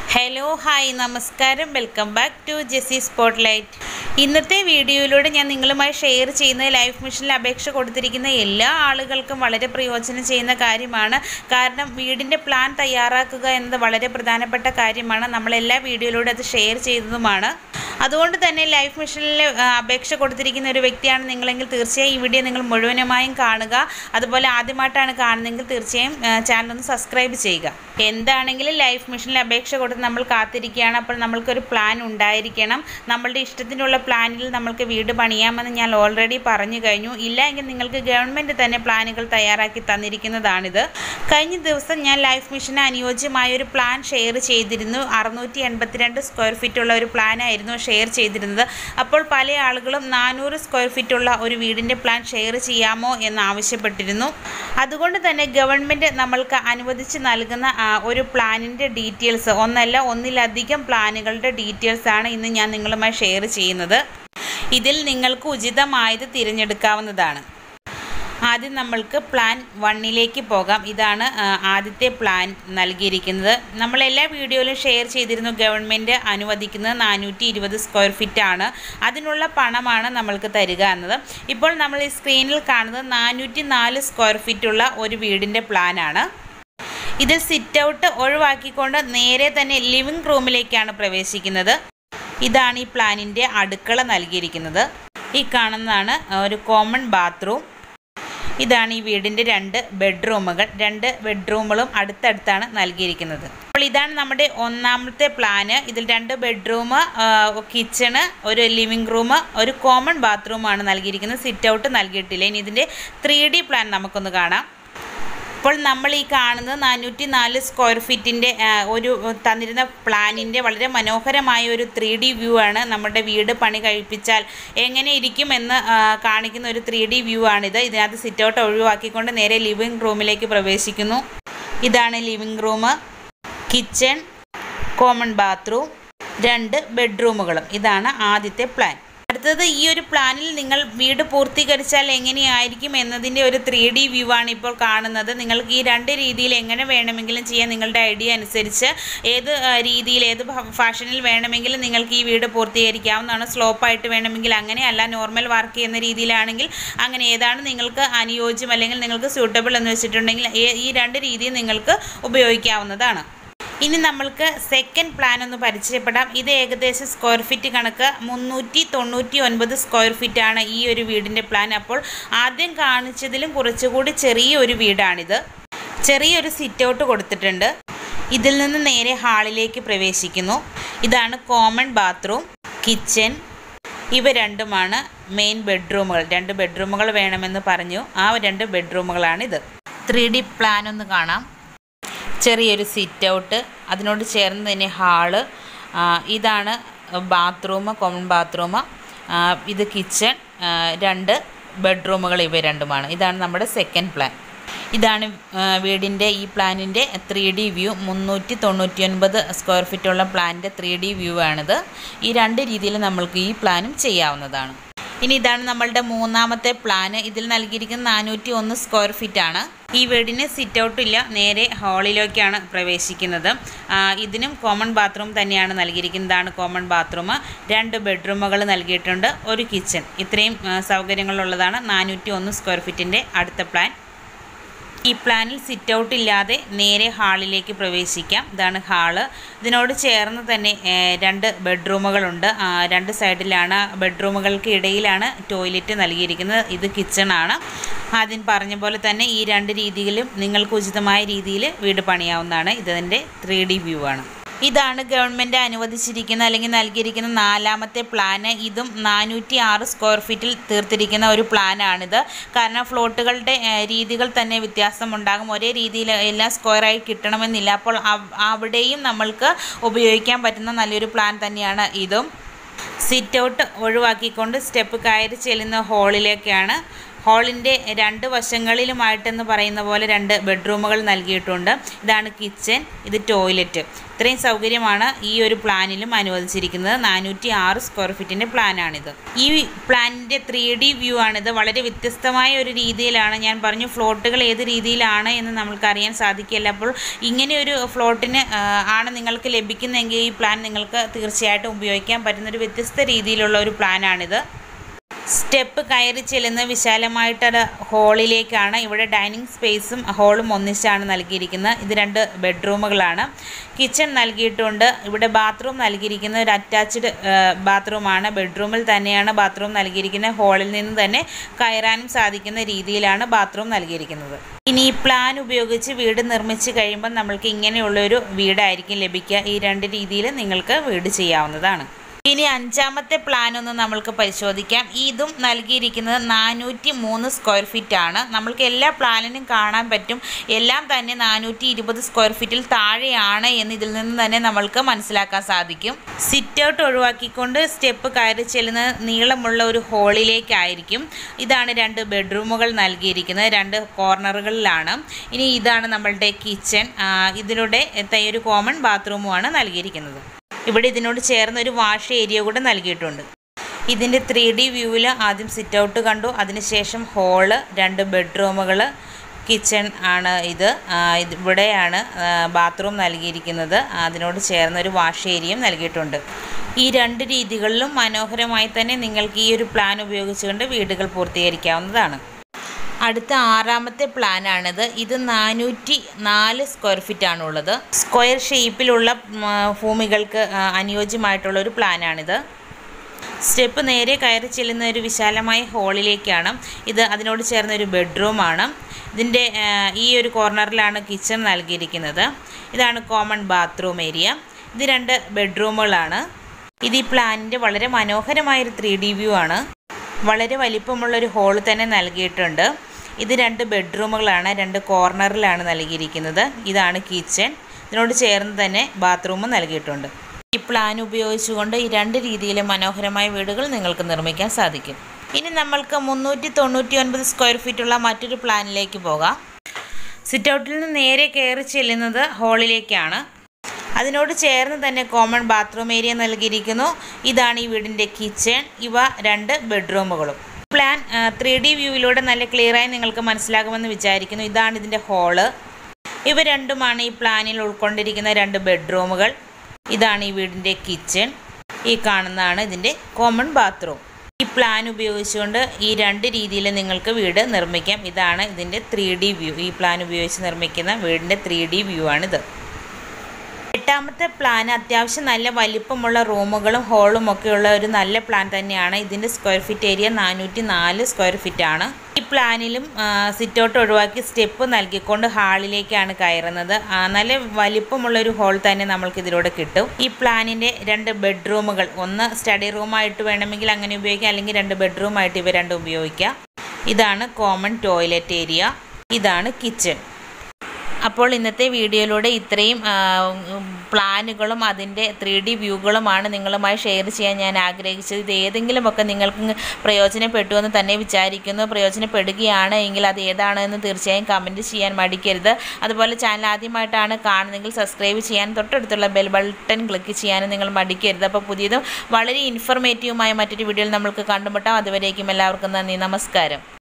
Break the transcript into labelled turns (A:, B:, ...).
A: hello hi നമസ്കാരം welcome back to JC spotlight ഇന്നത്തെ വീഡിയോയിലൂടെ ഞാൻ നിങ്ങളുമായി ഷെയർ ചെയ്യുന്ന ലൈഫ് മിഷനിൽ അപേക്ഷ കൊടുത്തിരിക്കുന്ന എല്ലാ ആളുകൾക്കും വളരെ പ്രയോജനം ചെയ്യുന്ന കാര്യമാണ് കാരണം വീടിൻ്റെ പ്ലാൻ തയ്യാറാക്കുക എന്നത് വളരെ പ്രധാനപ്പെട്ട കാര്യമാണ് നമ്മളെല്ലാ വീഡിയോയിലൂടെ അത് ഷെയർ ചെയ്തതുമാണ് അതുകൊണ്ട് തന്നെ ലൈഫ് മിഷനിൽ ആ, അപേക്ഷ കൊടുത്തിരിക്കുന്ന ഒരു വ്യക്തിയാണ് നിങ്ങളെങ്കിൽ തീർച്ചയായും ഈ വീഡിയോ നിങ്ങൾ മുഴുവനുമായും കാണുക അതുപോലെ ആദ്യമായിട്ടാണ് കാണുന്നതെങ്കിൽ തീർച്ചയായും ചാനൽ ഒന്ന് സബ്സ്ക്രൈബ് ചെയ്യുക എന്താണെങ്കിലും ലൈഫ് മിഷനിൽ അപേക്ഷ കൊടുത്ത് നമ്മൾ കാത്തിരിക്കുകയാണ് അപ്പോൾ നമ്മൾക്കൊരു പ്ലാൻ ഉണ്ടായിരിക്കണം നമ്മളുടെ ഇഷ്ടത്തിനുള്ള പ്ലാനിൽ നമ്മൾക്ക് വീട് പണിയാമെന്ന് ഞാൻ ഓൾറെഡി പറഞ്ഞു കഴിഞ്ഞു ഇല്ല എങ്കിൽ നിങ്ങൾക്ക് ഗവൺമെൻറ് തന്നെ പ്ലാനുകൾ തയ്യാറാക്കി തന്നിരിക്കുന്നതാണിത് കഴിഞ്ഞ ദിവസം ഞാൻ ലൈഫ് മിഷന് അനുയോജ്യമായ ഒരു പ്ലാൻ ഷെയർ ചെയ്തിരുന്നു അറുന്നൂറ്റി എൺപത്തിരണ്ട് സ്ക്വയർ ഫീറ്റ് ഉള്ള ഒരു പ്ലാൻ ആയിരുന്നു ഷെയർ ചെയ്തിരുന്നത് അപ്പോൾ പല ആളുകളും നാനൂറ് സ്ക്വയർ ഫീറ്റ് ഉള്ള ഒരു വീടിൻ്റെ പ്ലാൻ ഷെയർ ചെയ്യാമോ എന്ന് ആവശ്യപ്പെട്ടിരുന്നു അതുകൊണ്ട് തന്നെ ഗവൺമെൻറ് നമ്മൾക്ക് അനുവദിച്ച് നൽകുന്ന ആ, ഒരു പ്ലാനിൻ്റെ ഡീറ്റെയിൽസ് ഒന്നല്ല ഒന്നിലധികം പ്ലാനുകളുടെ ഡീറ്റെയിൽസ് ആണ് ഇന്ന് ഞാൻ നിങ്ങളുമായി ഷെയർ ചെയ്യുന്നത് ഇതിൽ നിങ്ങൾക്ക് ഉചിതമായത് തിരഞ്ഞെടുക്കാവുന്നതാണ് ആദ്യം നമ്മൾക്ക് പ്ലാൻ വണ്ണിലേക്ക് പോകാം ഇതാണ് ആ, ആദ്യത്തെ പ്ലാൻ നൽകിയിരിക്കുന്നത് നമ്മൾ എല്ലാ വീഡിയോയിലും ഷെയർ ചെയ്തിരുന്നു ഗവൺമെൻറ് അനുവദിക്കുന്നത് നാനൂറ്റി ഇരുപത് സ്ക്വയർ ഫീറ്റ് ആണ് അതിനുള്ള പണമാണ് നമ്മൾക്ക് തരിക എന്നത് ഇപ്പോൾ നമ്മൾ ഈ സ്ക്രീനിൽ കാണുന്നത് നാനൂറ്റി നാല് സ്ക്വയർ ഫീറ്റ് ഉള്ള ഒരു വീടിൻ്റെ പ്ലാനാണ് ഇതിൽ സിറ്റ് ഔട്ട് ഒഴിവാക്കിക്കൊണ്ട് നേരെ തന്നെ ലിവിംഗ് റൂമിലേക്കാണ് പ്രവേശിക്കുന്നത് ഇതാണ് ഈ പ്ലാനിൻ്റെ അടുക്കള നൽകിയിരിക്കുന്നത് ഈ കാണുന്നതാണ് ഒരു കോമൺ ബാത്റൂം ഇതാണ് ഈ വീടിൻ്റെ രണ്ട് ബെഡ്റൂമുകൾ രണ്ട് ബെഡ്റൂമുകളും അടുത്തടുത്താണ് നൽകിയിരിക്കുന്നത് അപ്പോൾ ഇതാണ് നമ്മുടെ ഒന്നാമത്തെ പ്ലാന് ഇതിൽ രണ്ട് ബെഡ്റൂം കിച്ചണ് ഒരു ലിവിംഗ് റൂം ഒരു കോമൺ ബാത്റൂമാണ് നൽകിയിരിക്കുന്നത് സിറ്റ് ഔട്ട് നൽകിയിട്ടില്ല ഇനി ഇതിൻ്റെ ത്രീ ഡി പ്ലാൻ നമുക്കൊന്ന് കാണാം ഇപ്പോൾ നമ്മൾ ഈ കാണുന്നത് നാനൂറ്റി നാല് സ്ക്വയർ ഫീറ്റിൻ്റെ ഒരു തന്നിരുന്ന പ്ലാനിൻ്റെ വളരെ മനോഹരമായ ഒരു ത്രീ ഡി വ്യൂ ആണ് നമ്മുടെ വീട് പണി കഴിപ്പിച്ചാൽ എങ്ങനെ ഇരിക്കുമെന്ന് ആ, കാണിക്കുന്ന ഒരു ത്രീ ഡി വ്യൂ ആണിത് ഇതിനകത്ത് സിറ്റ് ഔട്ട് ഒഴിവാക്കിക്കൊണ്ട് നേരെ ലിവിംഗ് റൂമിലേക്ക് പ്രവേശിക്കുന്നു ഇതാണ് living room kitchen common bathroom രണ്ട് ബെഡ്റൂമുകളും ഇതാണ് ആദ്യത്തെ പ്ലാൻ അടുത്തത് ഈ ഒരു പ്ലാനിൽ നിങ്ങൾ വീട് പൂർത്തീകരിച്ചാൽ എങ്ങനെയായിരിക്കും എന്നതിൻ്റെ ഒരു ത്രീ ഡി വ്യൂ ആണ് ഇപ്പോൾ കാണുന്നത് നിങ്ങൾക്ക് ഈ രണ്ട് രീതിയിൽ എങ്ങനെ വേണമെങ്കിലും ചെയ്യാൻ നിങ്ങളുടെ ഐഡിയ അനുസരിച്ച് ഏത് ആ, രീതിയിൽ ഏത് ഫ- ഫാഷനിൽ വേണമെങ്കിലും നിങ്ങൾക്ക് ഈ വീട് പൂർത്തീകരിക്കാവുന്നതാണ് സ്ലോപ്പായിട്ട് വേണമെങ്കിൽ അങ്ങനെ അല്ല നോർമൽ വർക്ക് ചെയ്യുന്ന രീതിയിലാണെങ്കിൽ അങ്ങനെ ഏതാണ് നിങ്ങൾക്ക് അനുയോജ്യം അല്ലെങ്കിൽ നിങ്ങൾക്ക് സ്യൂട്ടബിൾ എന്ന് വെച്ചിട്ടുണ്ടെങ്കിൽ ഏ- ഈ രണ്ട് രീതിയും നിങ്ങൾക്ക് ഉപയോഗിക്കാവുന്നതാണ് ഇനി നമ്മൾക്ക് സെക്കൻഡ് പ്ലാൻ ഒന്ന് പരിചയപ്പെടാം ഇത് ഏകദേശം സ്ക്വയർ ഫീറ്റ് കണക്ക് മുന്നൂറ്റി തൊണ്ണൂറ്റി ഒൻപത് സ്ക്വയർ ഫീറ്റ് ആണ് ഈ ഒരു വീടിൻ്റെ പ്ലാൻ അപ്പോൾ ആദ്യം കാണിച്ചതിലും കുറച്ചുകൂടി ചെറിയ ഒരു വീടാണിത് ചെറിയൊരു സിറ്റ് ഔട്ട് കൊടുത്തിട്ടുണ്ട് ഇതിൽ നിന്ന് നേരെ ഹാളിലേക്ക് പ്രവേശിക്കുന്നു ഇതാണ് കോമൺ ബാത്റൂം കിച്ചൺ ഇവ രണ്ടുമാണ് മെയിൻ ബെഡ്റൂമുകൾ രണ്ട് ബെഡ്റൂമുകൾ വേണമെന്ന് പറഞ്ഞു ആ രണ്ട് ബെഡ്റൂമുകളാണിത് ത്രീ ഡി പ്ലാൻ ഒന്ന് കാണാം ചെറിയൊരു സിറ്റ് ഔട്ട് അതിനോട് ചേർന്ന് തന്നെ ഹാള് ആ, ഇതാണ് ബാത്റൂം കോമൺ ബാത്റൂം ഇത് കിച്ചൺ രണ്ട് ബെഡ്റൂമുകൾ ഇവ രണ്ടുമാണ് ഇതാണ് നമ്മുടെ സെക്കൻഡ് പ്ലാൻ ഇതാണ് ആ, വീടിൻ്റെ ഈ പ്ലാനിൻ്റെ ത്രീ ഡി വ്യൂ മുന്നൂറ്റി തൊണ്ണൂറ്റി ഒൻപത് സ്ക്വയർ ഫീറ്റുള്ള പ്ലാനിൻ്റെ ത്രീ ഡി വ്യൂ ആണിത് ഈ രണ്ട് രീതിയിൽ നമ്മൾക്ക് ഈ പ്ലാനും ചെയ്യാവുന്നതാണ് ഇനി ഇതാണ് നമ്മളുടെ മൂന്നാമത്തെ പ്ലാന് ഇതിൽ നൽകിയിരിക്കുന്ന നാനൂറ്റി ഒന്ന് സ്ക്വയർ ഫീറ്റ് ആണ് ഈ വീടിന് സിറ്റ് ഔട്ട് ഇല്ല നേരെ ഹാളിലേക്കാണ് പ്രവേശിക്കുന്നത് ആ, ഇതിനും കോമൺ ബാത്റൂം തന്നെയാണ് നൽകിയിരിക്കുന്നതാണ് കോമൺ ബാത്റൂം രണ്ട് ബെഡ്റൂമുകൾ നൽകിയിട്ടുണ്ട് ഒരു കിച്ചൺ ഇത്രയും ആ, സൗകര്യങ്ങളുള്ളതാണ് നാനൂറ്റി ഒന്ന് സ്ക്വയർ ഫീറ്റിൻ്റെ അടുത്ത പ്ലാൻ ഈ പ്ലാനിൽ സിറ്റ് ഔട്ട് ഇല്ലാതെ നേരെ ഹാളിലേക്ക് പ്രവേശിക്കാം ഇതാണ് ഹാള് ഇതിനോട് ചേർന്ന് തന്നെ ഏഹ്, രണ്ട് ബെഡ്റൂമുകളുണ്ട് ആ, രണ്ട് സൈഡിലാണ് ബെഡ്റൂമുകൾക്ക് ഇടയിലാണ് ടോയ്ലറ്റ് നൽകിയിരിക്കുന്നത് ഇത് കിച്ചണാണ് ആദ്യം പറഞ്ഞ പോലെ തന്നെ ഈ രണ്ട് രീതിയിലും നിങ്ങൾക്ക് ഉചിതമായ രീതിയിൽ വീട് പണിയാവുന്നതാണ് ഇതിൻ്റെ ത്രീ ഡി വ്യൂ ആണ് ഇതാണ് ഗവൺമെൻറ് അനുവദിച്ചിരിക്കുന്ന അല്ലെങ്കിൽ നൽകിയിരിക്കുന്ന നാലാമത്തെ പ്ലാന് ഇതും നാനൂറ്റി ആറ് സ്ക്വയർ ഫീറ്റിൽ തീർത്തിരിക്കുന്ന ഒരു പ്ലാനാണിത് കാരണം ഫ്ലോട്ടുകളുടെ ഏഹ്, രീതികൾ തന്നെ വ്യത്യാസമുണ്ടാകും ഒരേ രീതിയിൽ എല്ലാം സ്ക്വയറായി കിട്ടണമെന്നില്ല അപ്പോൾ അവ- അവിടെയും നമ്മൾക്ക് ഉപയോഗിക്കാൻ പറ്റുന്ന നല്ലൊരു പ്ലാൻ തന്നെയാണ് ഇതും സിറ്റ് ഔട്ട് ഒഴിവാക്കിക്കൊണ്ട് സ്റ്റെപ്പ് കയറി ചെല്ലുന്ന ഹാളിലേക്കാണ് ഹാളിൻ്റെ രണ്ട് വശങ്ങളിലുമായിട്ടെന്ന് പറയുന്ന പോലെ രണ്ട് ബെഡ്റൂമുകൾ നൽകിയിട്ടുണ്ട് ഇതാണ് കിച്ചൺ ഇത് ടോയ്ലറ്റ് ഇത്രയും സൗകര്യമാണ് ഈ ഒരു പ്ലാനിലും അനുവദിച്ചിരിക്കുന്നത് നാനൂറ്റി ആറ് സ്ക്വയർ ഫീറ്റിൻ്റെ പ്ലാനാണിത് ഈ പ്ലാനിൻ്റെ ത്രീ ഡി വ്യൂ ആണിത് വളരെ വ്യത്യസ്തമായ ഒരു രീതിയിലാണ് ഞാൻ പറഞ്ഞു ഫ്ലോട്ടുകൾ ഏത് രീതിയിലാണ് എന്ന് നമ്മൾക്ക് അറിയാൻ സാധിക്കില്ല അപ്പോൾ ഇങ്ങനെ ഒരു ഫ്ലോട്ടിന് ആ, ആണ് നിങ്ങൾക്ക് ലഭിക്കുന്നതെങ്കിൽ ഈ പ്ലാൻ നിങ്ങൾക്ക് തീർച്ചയായിട്ടും ഉപയോഗിക്കാൻ പറ്റുന്ന ഒരു വ്യത്യസ്ത രീതിയിലുള്ള ഒരു പ്ലാനാണിത് സ്റ്റെപ്പ് കയറി ചെല്ലുന്ന വിശാലമായിട്ടൊരു ഹോളിലേക്കാണ് ഇവിടെ ഡൈനിങ് സ്പേസും ഹോളും ഒന്നിച്ചാണ് നൽകിയിരിക്കുന്നത് ഇത് രണ്ട് ബെഡ്റൂമുകളാണ് കിച്ചൺ നൽകിയിട്ടുണ്ട് ഇവിടെ ബാത്റൂം നൽകിയിരിക്കുന്ന ഒരു അറ്റാച്ച്ഡ് ബാത്റൂമാണ് ബെഡ്റൂമിൽ തന്നെയാണ് ബാത്റൂം നൽകിയിരിക്കുന്നത് ഹോളിൽ നിന്ന് തന്നെ കയറാനും സാധിക്കുന്ന രീതിയിലാണ് ബാത്റൂം നൽകിയിരിക്കുന്നത് ഇനി ഈ പ്ലാൻ ഉപയോഗിച്ച് വീട് നിർമ്മിച്ച് കഴിയുമ്പോൾ നമ്മൾക്ക് ഇങ്ങനെയുള്ളൊരു വീടായിരിക്കും ലഭിക്കുക ഈ രണ്ട് രീതിയിൽ നിങ്ങൾക്ക് വീട് ചെയ്യാവുന്നതാണ് ഇനി അഞ്ചാമത്തെ പ്ലാൻ ഒന്ന് നമ്മൾക്ക് പരിശോധിക്കാം ഇതും നൽകിയിരിക്കുന്നത് നാനൂറ്റി മൂന്ന് സ്ക്വയർ ഫീറ്റ് ആണ് നമ്മൾക്ക് എല്ലാ പ്ലാനിനും കാണാൻ പറ്റും എല്ലാം തന്നെ നാനൂറ്റി ഇരുപത് സ്ക്വയർ ഫീറ്റിൽ താഴെയാണ് എന്ന് ഇതിൽ നിന്ന് തന്നെ നമ്മൾക്ക് മനസ്സിലാക്കാൻ സാധിക്കും സിറ്റ് ഔട്ട് ഒഴിവാക്കിക്കൊണ്ട് സ്റ്റെപ്പ് കയറി ചെല്ലുന്ന നീളമുള്ള ഒരു ഹോളിലേക്കായിരിക്കും ഇതാണ് രണ്ട് ബെഡ്റൂമുകൾ നൽകിയിരിക്കുന്നത് രണ്ട് കോർണറുകളിലാണ് ഇനി ഇതാണ് നമ്മളുടെ കിച്ചൺ ഇതിലൂടെ ത- ഒരു കോമൺ ബാത്റൂമുമാണ് നൽകിയിരിക്കുന്നത് ഇവിടെ ഇതിനോട് ചേർന്ന് ഒരു വാഷ് ഏരിയ കൂടെ നൽകിയിട്ടുണ്ട് ഇതിൻ്റെ ത്രീ ഡി വ്യൂവിൽ ആദ്യം സിറ്റ് ഔട്ട് കണ്ടു അതിനുശേഷം ഹോള് രണ്ട് ബെഡ്റൂമുകൾ കിച്ചൺ ആണ് ഇത് ആ, ഇത് ഇവിടെയാണ് ബാത്റൂം നൽകിയിരിക്കുന്നത് അതിനോട് ചേർന്ന് ഒരു വാഷ് ഏരിയയും നൽകിയിട്ടുണ്ട് ഈ രണ്ട് രീതികളിലും മനോഹരമായി തന്നെ നിങ്ങൾക്ക് ഈ ഒരു പ്ലാൻ ഉപയോഗിച്ചുകൊണ്ട് വീടുകൾ പൂർത്തീകരിക്കാവുന്നതാണ് അടുത്ത ആറാമത്തെ പ്ലാനാണിത് ഇത് നാനൂറ്റി നാല് സ്ക്വയർ ഫീറ്റ് ആണുള്ളത് സ്ക്വയർ ഷേപ്പിലുള്ള ഉം, ആ, ഭൂമികൾക്ക് ആ, അനുയോജ്യമായിട്ടുള്ള ഒരു പ്ലാനാണിത് സ്റ്റെപ്പ് നേരെ കയറി ചെല്ലുന്ന ഒരു വിശാലമായ ഹോളിലേക്കാണ് ഇത് അതിനോട് ചേർന്ന ഒരു ബെഡ്റൂമാണ് ഇതിൻ്റെ ആ, ഈ ഒരു കോർണറിലാണ് കിച്ചൺ നൽകിയിരിക്കുന്നത് ഇതാണ് കോമൺ ബാത്റൂം ഏരിയ ഇത് രണ്ട് ബെഡ്റൂമുകളാണ് ഇത് ഈ പ്ലാനിൻ്റെ വളരെ മനോഹരമായൊരു ത്രീ ഡി വ്യൂ ആണ് വളരെ വലിപ്പമുള്ള ഒരു ഹോൾ തന്നെ നൽകിയിട്ടുണ്ട് ഇത് രണ്ട് ബെഡ്റൂമുകളാണ് രണ്ട് കോർണറിലാണ് നൽകിയിരിക്കുന്നത് ഇതാണ് കിച്ചൺ ഇതിനോട് ചേർന്ന് തന്നെ ബാത്റൂമും നൽകിയിട്ടുണ്ട് ഈ പ്ലാൻ ഉപയോഗിച്ചുകൊണ്ട് ഈ രണ്ട് രീതിയിലെ മനോഹരമായ വീടുകൾ നിങ്ങൾക്ക് നിർമ്മിക്കാൻ സാധിക്കും ഇനി നമ്മൾക്ക് മുന്നൂറ്റി തൊണ്ണൂറ്റി ഒൻപത് സ്ക്വയർ ഫീറ്റുള്ള മറ്റൊരു പ്ലാനിലേക്ക് പോകാം സിറ്റ് ഔട്ടിൽ നിന്ന് നേരെ കയറി ചെല്ലുന്നത് ഹോളിലേക്കാണ് അതിനോട് ചേർന്ന് തന്നെ കോമൺ ബാത്റൂം ഏരിയ നൽകിയിരിക്കുന്നു ഇതാണ് ഈ വീടിൻ്റെ കിച്ചൺ ഇവ രണ്ട് ബെഡ്റൂമുകളും പ്ലാൻ ത്രീ ഡി വ്യൂവിലൂടെ നല്ല ക്ലിയറായി നിങ്ങൾക്ക് മനസ്സിലാകുമെന്ന് വിചാരിക്കുന്നു ഇതാണ് ഇതിൻ്റെ ഹോള് ഇവ രണ്ടുമാണ് ഈ പ്ലാനിൽ ഉൾക്കൊണ്ടിരിക്കുന്ന രണ്ട് ബെഡ്റൂമുകൾ ഇതാണ് ഈ വീടിൻ്റെ കിച്ചൺ ഈ കാണുന്നതാണ് ഇതിൻ്റെ കോമൺ ബാത്റൂം ഈ പ്ലാൻ ഉപയോഗിച്ചുകൊണ്ട് ഈ രണ്ട് രീതിയിൽ നിങ്ങൾക്ക് വീട് നിർമ്മിക്കാം ഇതാണ് ഇതിൻ്റെ ത്രീ ഡി വ്യൂ ഈ പ്ലാൻ ഉപയോഗിച്ച് നിർമ്മിക്കുന്ന വീടിൻ്റെ ത്രീ ഡി വ്യൂ ആണിത് എട്ടാമത്തെ പ്ലാൻ അത്യാവശ്യം നല്ല വലിപ്പമുള്ള റൂമുകളും ഹോളും ഒക്കെയുള്ള ഒരു നല്ല പ്ലാൻ തന്നെയാണ് ഇതിൻ്റെ സ്ക്വയർ ഫീറ്റ് ഏരിയ നാനൂറ്റി നാല് സ്ക്വയർ ഫീറ്റ് ആണ് ഈ പ്ലാനിലും സിറ്റ് ഔട്ട് ഒഴിവാക്കി സ്റ്റെപ്പ് നൽകിക്കൊണ്ട് ഹാളിലേക്കാണ് കയറുന്നത് ആ, നല്ല വലിപ്പമുള്ള ഒരു ഹോൾ തന്നെ നമ്മൾക്ക് ഇതിലൂടെ കിട്ടും ഈ പ്ലാനിൻ്റെ രണ്ട് ബെഡ്റൂമുകൾ ഒന്ന് സ്റ്റഡി റൂമായിട്ട് വേണമെങ്കിൽ അങ്ങനെ ഉപയോഗിക്കാം അല്ലെങ്കിൽ രണ്ട് ബെഡ്റൂമായിട്ട് ഇവ രണ്ടും ഉപയോഗിക്കാം ഇതാണ് കോമൺ ടോയ്ലറ്റ് ഏരിയ ഇതാണ് കിച്ചൺ അപ്പോൾ ഇന്നത്തെ വീഡിയോയിലൂടെ ഇത്രയും ആ, ഉം, പ്ലാനുകളും അതിൻ്റെ ത്രീ ഡി വ്യൂകളുമാണ് നിങ്ങളുമായി ഷെയർ ചെയ്യാൻ ഞാൻ ആഗ്രഹിച്ചത് ഇത് ഏതെങ്കിലുമൊക്കെ നിങ്ങൾക്ക് പ്രയോജനപ്പെട്ടു എന്ന് തന്നെ വിചാരിക്കുന്നു പ്രയോജനപ്പെടുകയാണ് എങ്കിൽ അത് ഏതാണ് എന്ന് തീർച്ചയായും കമൻറ്റ് ചെയ്യാൻ മടിക്കരുത് അതുപോലെ ചാനൽ ആദ്യമായിട്ടാണ് കാണുന്നതെങ്കിൽ സബ്സ്ക്രൈബ് ചെയ്യാൻ തൊട്ടടുത്തുള്ള ബെൽ ബട്ടൺ ക്ലിക്ക് ചെയ്യാനും നിങ്ങൾ മടിക്കരുത് അപ്പോൾ പുതിയതും വളരെ ഇൻഫർമേറ്റീവുമായ മറ്റൊരു വീഡിയോയിൽ നമ്മൾക്ക് കണ്ടുമുട്ടാം അതുവരേക്കും എല്ലാവർക്കും നന്ദി നമസ്കാരം